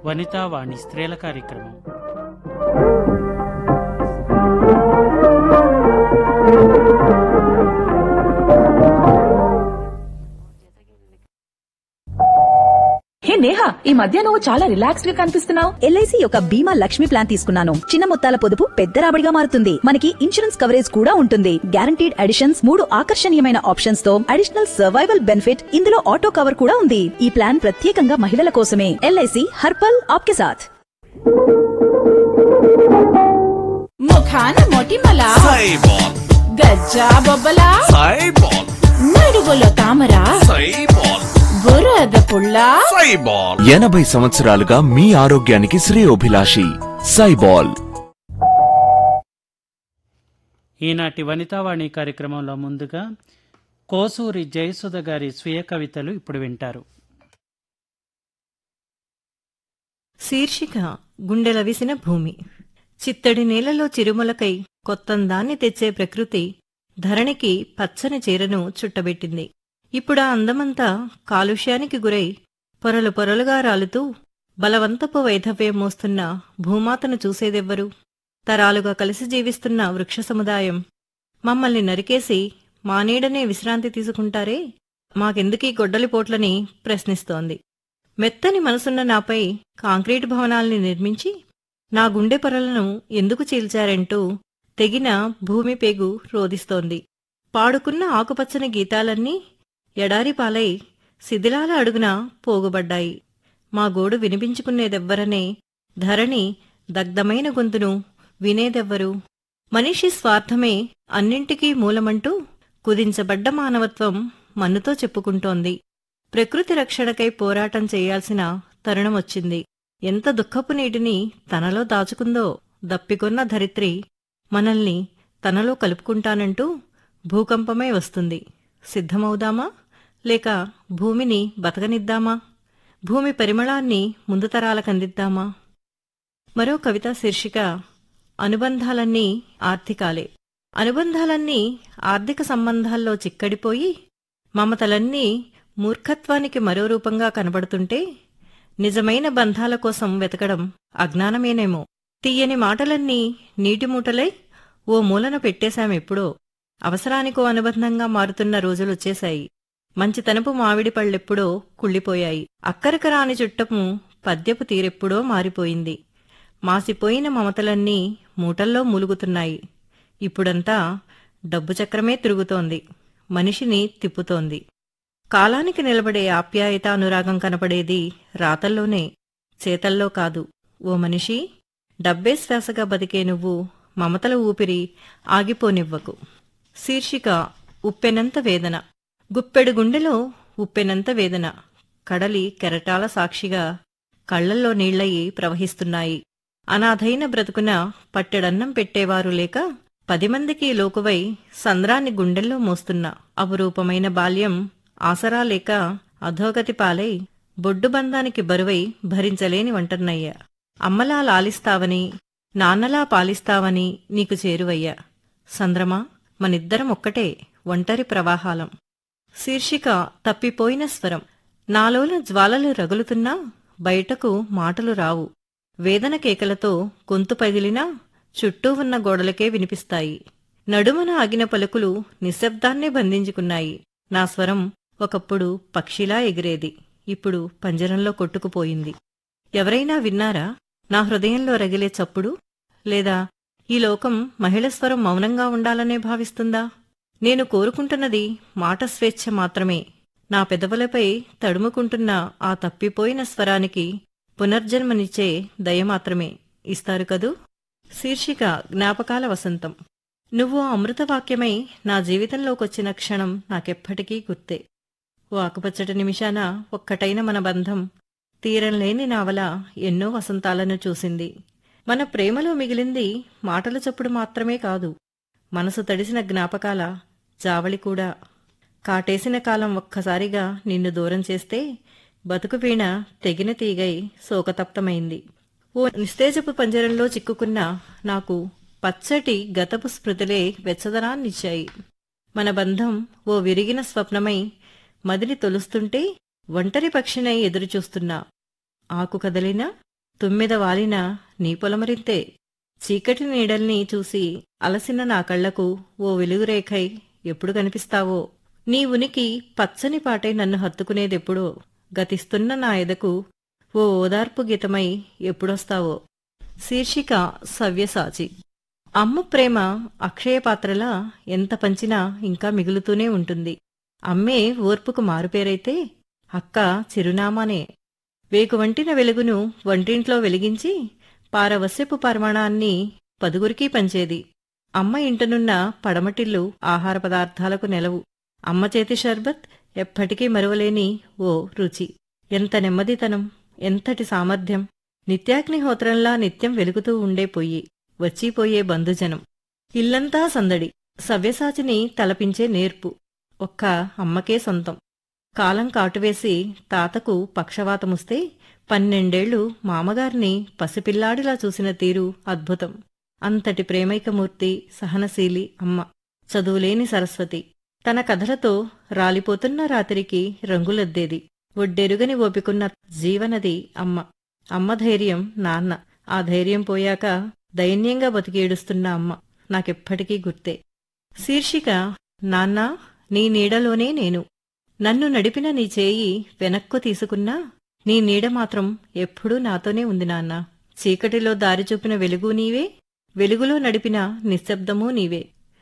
వనితావాణి స్త్రీల కార్యక్రమం హే నేహా ఈ మధ్య నువ్వు చాలా రిలాక్స్డ్ గా కనిపిస్తున్నావు ఎల్ఐసి యొక్క బీమా లక్ష్మి ప్లాన్ తీసుకున్నాను చిన్న మొత్తాల పొదుపు పెద్ద రాబడిగా మారుతుంది మనకి ఇన్సూరెన్స్ కవరేజ్ కూడా ఉంటుంది గ్యారంటీడ్ అడిషన్స్ మూడు ఆకర్షణీయమైన ఆప్షన్స్ తో అడిషనల్ సర్వైవల్ బెనిఫిట్ ఇందులో ఆటో కవర్ కూడా ఉంది ఈ ప్లాన్ ప్రత్యేకంగా మహిళల కోసమే ఎల్ఐసి హర్పల్ ఆప్కే సాథ్ ముఖాన మొటిమల సైబాల్ గజ్జా బొబ్బల సైబాల్ నడుగులో తామర సైబాల్ బురద పుల్ల సైబాల్ ఎనభై సంవత్సరాలుగా మీ ఆరోగ్యానికి శ్రేయోభిలాషి సైబాల్ ఈనాటి వనితావాణి కార్యక్రమంలో ముందుగా కోసూరి జయసుధ గారి స్వీయ కవితలు ఇప్పుడు వింటారు శీర్షిక గుండెల విసిన భూమి చిత్తడి నేలలో చిరుమలకై కొత్తందాన్ని తెచ్చే ప్రకృతి ధరణికి పచ్చని చీరను చుట్టబెట్టింది ఇప్పుడా అందమంతా కాలుష్యానికి గురై పొరలు పొరలుగా రాలుతూ బలవంతపు వైధవ్యం మోస్తున్న భూమాతను చూసేదెవ్వరు తరాలుగా కలిసి జీవిస్తున్న వృక్ష సముదాయం మమ్మల్ని నరికేసి మా నీడనే విశ్రాంతి తీసుకుంటారే మాకెందుకీ గొడ్డలిపోట్లని ప్రశ్నిస్తోంది మెత్తని మనసున్న నాపై కాంక్రీటు భవనాల్ని నిర్మించి నా గుండె పొరలను ఎందుకు చీల్చారంటూ తెగిన భూమి పేగు రోదిస్తోంది పాడుకున్న ఆకుపచ్చని గీతాలన్నీ ఎడారి పాలై శిథిలాల అడుగున పోగుబడ్డాయి మా గోడు వినిపించుకునేదెవ్వరనే ధరణి దగ్ధమైన గొంతును వినేదెవ్వరు మనిషి స్వార్థమే అన్నింటికీ మూలమంటూ కుదించబడ్డ మానవత్వం మన్నుతో చెప్పుకుంటోంది ప్రకృతి రక్షణకై పోరాటం చేయాల్సిన తరుణమొచ్చింది ఎంత దుఃఖపు నీటిని తనలో దాచుకుందో దప్పికొన్న ధరిత్రి మనల్ని తనలో కలుపుకుంటానంటూ భూకంపమే వస్తుంది సిద్ధమవుదామా లేక భూమిని బతకనిద్దామా భూమి పరిమళాన్ని ముందు తరాలకందిద్దామా మరో కవిత శీర్షిక అనుబంధాలన్నీ ఆర్థికాలే అనుబంధాలన్నీ ఆర్థిక సంబంధాల్లో చిక్కడిపోయి మమతలన్నీ మూర్ఖత్వానికి మరో రూపంగా కనబడుతుంటే నిజమైన బంధాల కోసం వెతకడం అజ్ఞానమేనేమో తీయని మాటలన్నీ నీటి మూటలై ఓ మూలన పెట్టేశామెప్పుడో అవసరానికో అనుబంధంగా మారుతున్న రోజులొచ్చేశాయి మంచితనపు మామిడి పళ్ళెప్పుడో కుళ్ళిపోయాయి అక్కరకు రాని చుట్టపు పద్యపు తీరెప్పుడో మారిపోయింది మాసిపోయిన మమతలన్నీ మూటల్లో మూలుగుతున్నాయి ఇప్పుడంతా డబ్బు చక్రమే తిరుగుతోంది మనిషిని తిప్పుతోంది కాలానికి నిలబడే ఆప్యాయత అనురాగం కనపడేది రాతల్లోనే చేతల్లో కాదు ఓ మనిషి డబ్బే శ్వాసగా బతికే నువ్వు మమతల ఊపిరి ఆగిపోనివ్వకు శీర్షిక ఉప్పెనంత వేదన గుప్పెడు గుండెలో ఉప్పెనంత వేదన కడలి కెరటాల సాక్షిగా కళ్లల్లో నీళ్లయి ప్రవహిస్తున్నాయి అనాథైన బ్రతుకున పట్టెడన్నం పెట్టేవారు లేక పది మందికి లోకువై సంద్రాన్ని గుండెల్లో మోస్తున్న అపురూపమైన బాల్యం ఆసరా లేక అధోగతి పాలై బొడ్డుబంధానికి బరువై భరించలేని వంటన్నయ్యా అమ్మలా లాలిస్తావని నాన్నలా పాలిస్తావని నీకు చేరువయ్యా సంద్రమా మనిద్దరం ఒక్కటే ఒంటరి ప్రవాహాలం శీర్షిక తప్పిపోయిన స్వరం నాలోన జ్వాలలు రగులుతున్నా బయటకు మాటలు రావు వేదన కేకలతో గొంతు పగిలినా చుట్టూ ఉన్న గోడలకే వినిపిస్తాయి నడుమన ఆగిన పలుకులు నిశ్శబ్దాన్నే బంధించుకున్నాయి నా స్వరం ఒకప్పుడు పక్షిలా ఎగిరేది ఇప్పుడు పంజరంలో కొట్టుకుపోయింది ఎవరైనా విన్నారా నా హృదయంలో రగిలే చప్పుడు లేదా ఈ లోకం మహిళ స్వరం మౌనంగా ఉండాలనే భావిస్తుందా నేను కోరుకుంటున్నది మాట స్వేచ్ఛ మాత్రమే నా పెదవులపై తడుముకుంటున్న ఆ తప్పిపోయిన స్వరానికి పునర్జన్మనిచ్చే దయ మాత్రమే ఇస్తారు కదూ శీర్షిక జ్ఞాపకాల వసంతం నువ్వు అమృతవాక్యమై నా జీవితంలోకొచ్చిన క్షణం నాకెప్పటికీ గుర్తే ఓ ఆకుపచ్చటి నిమిషాన ఒక్కటైన మన బంధం తీరంలేని నావల ఎన్నో వసంతాలను చూసింది మన ప్రేమలో మిగిలింది మాటల చప్పుడు మాత్రమే కాదు మనసు తడిసిన జ్ఞాపకాల జావళి కూడా కాటేసిన కాలం ఒక్కసారిగా నిన్ను దూరం చేస్తే బతుకు వీణ తెగిన తీగై శోకతప్తమైంది ఓ నిస్తేజపు పంజరంలో చిక్కుకున్న నాకు పచ్చటి గతపు స్మృతులే వెచ్చదనాన్నిచ్చాయి మన బంధం ఓ విరిగిన స్వప్నమై మదిని తొలుస్తుంటే ఒంటరి పక్షినై ఎదురుచూస్తున్నా ఆకు కదలినా తుమ్మెద వాలిన నీ పొలమరింతే చీకటి నీడల్ని చూసి అలసిన నా కళ్లకు ఓ వెలుగురేఖై ఎప్పుడు కనిపిస్తావో నీ ఉనికి పచ్చని పాటై నన్ను హత్తుకునేదెప్పుడో గతిస్తున్న నా ఎదకు ఓ ఓదార్పు గీతమై ఎప్పుడొస్తావో శీర్షిక సవ్యసాచి అమ్మ ప్రేమ అక్షయ పాత్రలా ఎంత పంచినా ఇంకా మిగులుతూనే ఉంటుంది అమ్మే ఓర్పుకు మారుపేరైతే అక్క చిరునామానే వేకువంటిన వెలుగును వంటింట్లో వెలిగించి పారవస్యపు పరిమాణాన్ని పదుగురికి పంచేది అమ్మ ఇంటనున్న పడమటిల్లు ఆహార పదార్థాలకు నెలవు అమ్మ చేతి షర్బత్ ఎప్పటికీ మరువలేని ఓ రుచి ఎంత నెమ్మదితనం ఎంతటి సామర్థ్యం నిత్యాగ్నిహోత్రంలా నిత్యం వెలుగుతూ ఉండే పొయ్యి వచ్చిపోయే బంధుజనం ఇల్లంతా సందడి సవ్యసాచిని తలపించే నేర్పు ఒక్క అమ్మకే సొంతం కాలం కాటువేసి తాతకు పక్షవాతముస్తే పన్నెండేళ్లు మామగారిని పసిపిల్లాడిలా చూసిన తీరు అద్భుతం అంతటి ప్రేమైకమూర్తి సహనశీలి అమ్మ చదువులేని సరస్వతి తన కథలతో రాలిపోతున్న రాత్రికి రంగులద్దేది ఒడ్డెరుగని ఓపికున్న జీవనది అమ్మ అమ్మ ధైర్యం నాన్న ఆ ధైర్యం పోయాక దైన్యంగా బతికేడుస్తున్న అమ్మ నాకెప్పటికీ గుర్తే శీర్షిక నాన్నా నీ నీడలోనే నేను నన్ను నడిపిన నీ చేయి వెనక్కు తీసుకున్నా నీ నీడ మాత్రం ఎప్పుడూ నాతోనే ఉంది నాన్నా చీకటిలో దారి చూపిన వెలుగు నీవే వెలుగులో నడిపిన నిశ్శబ్దమూ నీవే